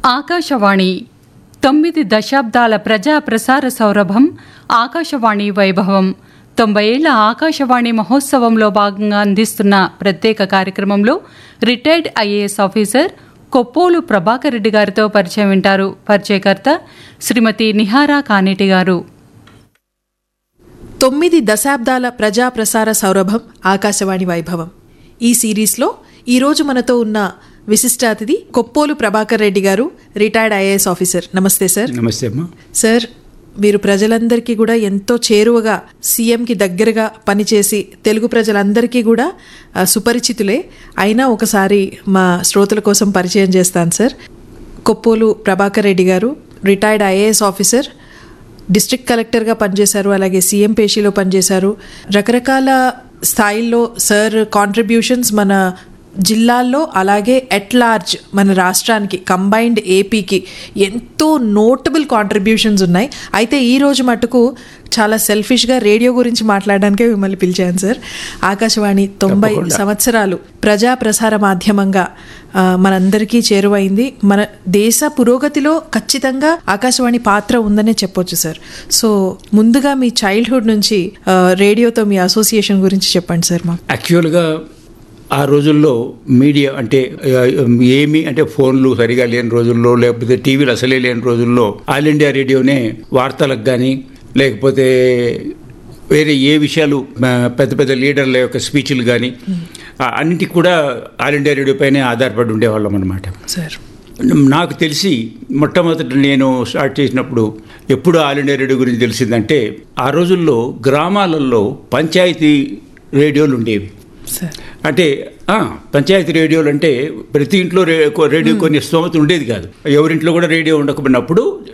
ఆకాశవాణి తొమ్మిది దశాబ్దాల ప్రజా ప్రసార సౌరభం ఆకాశవాణి వైభవం తొంభై ఏళ్ల ఆకాశవాణి మహోత్సవంలో భాగంగా అందిస్తున్న ప్రత్యేక కార్యక్రమంలో retired IAS officer Koppolu Prabhakar Reddy గారితో పరిచయం వింటారు పరిచయకర్త శ్రీమతి నిహారా కానేటి గారు తొమ్మిది దశాబ్దాల ప్రజా ప్రసార సౌరభం ఆకాశవాణి వైభవం ఈ సిరీస్లో ఈరోజు మనతో ఉన్న విశిష్ట అతిథి కొప్పోలు ప్రభాకర్ రెడ్డి గారు రిటైర్డ్ ఐఏఎస్ ఆఫీసర్ నమస్తే సార్ నమస్తే అమ్మా సార్ మీరు ప్రజలందరికీ కూడా ఎంతో చేరువగా సీఎంకి దగ్గరగా పనిచేసి తెలుగు ప్రజలందరికీ కూడా ఆ, సుపరిచితులే అయినా ఒకసారి మా శ్రోతల కోసం పరిచయం చేస్తాను సార్ కొప్పోలు ప్రభాకర్ రెడ్డి గారు రిటైర్డ్ ఐఏఎస్ ఆఫీసర్ డిస్ట్రిక్ట్ కలెక్టర్గా పనిచేశారు అలాగే సీఎం పేషీలో పనిచేశారు రకరకాల స్థాయిల్లో సార్ కాంట్రిబ్యూషన్స్ మన జిల్లాల్లో అలాగే ఎట్ లార్జ్ మన రాష్ట్రానికి కంబైన్డ్ ఏపీకి ఎంతో నోటబుల్ కాంట్రిబ్యూషన్స్ ఉన్నాయి అయితే ఈ రోజు మటుకు చాలా సెల్ఫిష్గా రేడియో గురించి మాట్లాడడానికే మిమ్మల్ని పిలిచాను సార్ ఆకాశవాణి తొంభై తప్పకుండా. సంవత్సరాలు ప్రజా ప్రసార మాధ్యమంగా ఆ, మనందరికీ చేరువైంది మన దేశ పురోగతిలో ఖచ్చితంగా ఆకాశవాణి పాత్ర ఉందనే చెప్పొచ్చు సార్ సో ముందుగా మీ చైల్డ్హుడ్ నుంచి ఆ, రేడియోతో మీ అసోసియేషన్ గురించి చెప్పండి సార్ మాకు యాక్చువల్గా ఆ రోజుల్లో మీడియా అంటే ఆ, ఏమి అంటే ఫోన్లు సరిగా లేని రోజుల్లో లేకపోతే టీవీలు అసలే లేని రోజుల్లో ఆల్ ఇండియా రేడియోనే వార్తలకు కానీ లేకపోతే వేరే ఏ విషయాలు ఆ, పెద్ద పెద్ద లీడర్ల యొక్క స్పీచ్లు కానీ అన్నిటికి కూడా ఆల్ ఇండియా రేడియో పైనే ఆధారపడి ఉండేవాళ్ళం అనమాట సార్ నాకు తెలిసి మొట్టమొదటి నేను స్టార్ట్ చేసినప్పుడు ఎప్పుడు ఆల్ ఇండియా రేడియో గురించి తెలిసిందంటే ఆ రోజుల్లో గ్రామాలలో పంచాయతీ రేడియోలు ఉండేవి సార్ అంటే ఆ, పంచాయతీ రేడియోలు అంటే ప్రతి ఇంట్లో రే- రేడియో కొన్ని స్తోమత ఉండేది కాదు ఎవరింట్లో కూడా రేడియో ఉండకపోయినప్పుడు